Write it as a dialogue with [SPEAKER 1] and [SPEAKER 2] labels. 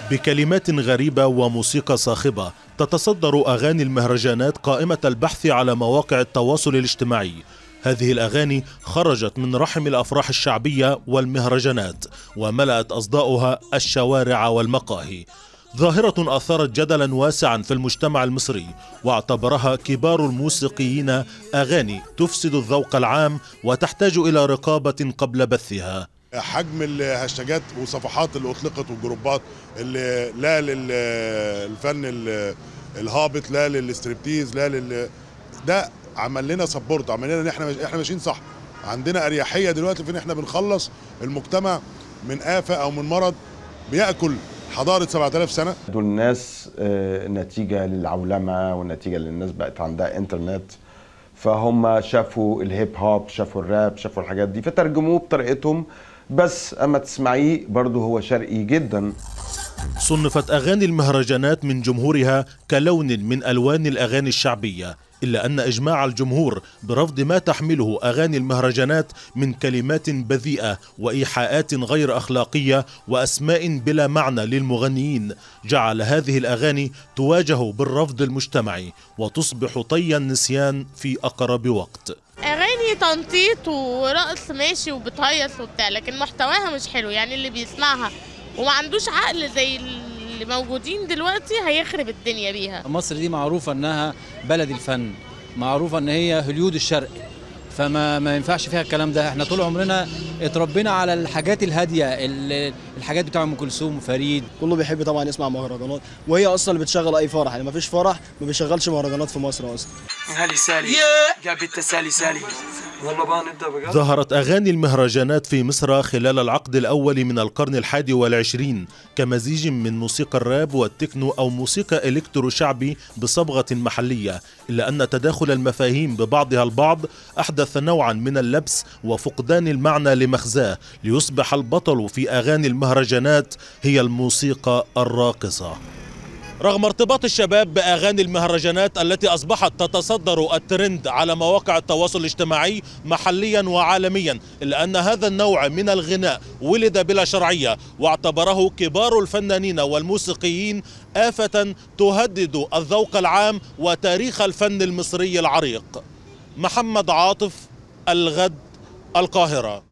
[SPEAKER 1] بكلمات غريبة وموسيقى صاخبة تتصدر أغاني المهرجانات قائمة البحث على مواقع التواصل الاجتماعي هذه الأغاني خرجت من رحم الأفراح الشعبية والمهرجانات وملأت أصداؤها الشوارع والمقاهي ظاهرة أثارت جدلا واسعا في المجتمع المصري واعتبرها كبار الموسيقيين أغاني تفسد الذوق العام وتحتاج إلى رقابة قبل بثها
[SPEAKER 2] حجم الهاشتاجات وصفحات اللي اطلقت والجروبات اللي لا للفن الهابط لا للستريبتيز لا لل ده عمل لنا سبورت عمل لنا ان احنا احنا ماشيين صح عندنا اريحيه دلوقتي في ان احنا بنخلص المجتمع من افه او من مرض بياكل حضاره 7000 سنه
[SPEAKER 3] دول الناس نتيجه للعولمه ونتيجه للناس بقت عندها انترنت فهم شافوا الهيب هوب شافوا الراب شافوا الحاجات دي فترجموه بطريقتهم بس اما تسمعيه برضه هو شرقي جدا
[SPEAKER 1] صنفت اغاني المهرجانات من جمهورها كلون من الوان الاغاني الشعبيه الا ان اجماع الجمهور برفض ما تحمله اغاني المهرجانات من كلمات بذيئه وايحاءات غير اخلاقيه واسماء بلا معنى للمغنيين جعل هذه الاغاني تواجه بالرفض المجتمعي وتصبح طي النسيان في اقرب وقت
[SPEAKER 4] اغاني تنطيط ورقص ماشي وبتهيص وبتاع لكن محتواها مش حلو يعني اللي بيسمعها وما عندوش عقل زي اللي موجودين دلوقتي هيخرب الدنيا بيها
[SPEAKER 5] مصر دي معروفه انها بلد الفن معروفه ان هي هوليود الشرق فما ما ينفعش فيها الكلام ده احنا طول عمرنا اتربينا على الحاجات الهاديه الحاجات بتاع ام كلثوم وفريد
[SPEAKER 6] كله بيحب طبعا يسمع مهرجانات وهي اصلا اللي بتشغل اي فرح يعني ما فيش فرح ما بيشغلش مهرجانات في مصر اصلا
[SPEAKER 7] هالي سالي يا بنت سالي سالي
[SPEAKER 1] والله بقى نبدا بجد ظهرت اغاني المهرجانات في مصر خلال العقد الاول من القرن الحادي والعشرين كمزيج من موسيقى الراب والتكنو او موسيقى الكترو شعبي بصبغه محليه الا ان تداخل المفاهيم ببعضها البعض احدث نوعا من اللبس وفقدان المعنى لمغزاه ليصبح البطل في اغاني المهرجانات هي الموسيقى الراقصه رغم ارتباط الشباب باغاني المهرجانات التي اصبحت تتصدر الترند على مواقع التواصل الاجتماعي محليا وعالميا الا ان هذا النوع من الغناء ولد بلا شرعيه واعتبره كبار الفنانين والموسيقيين افه تهدد الذوق العام وتاريخ الفن المصري العريق محمد عاطف الغد القاهره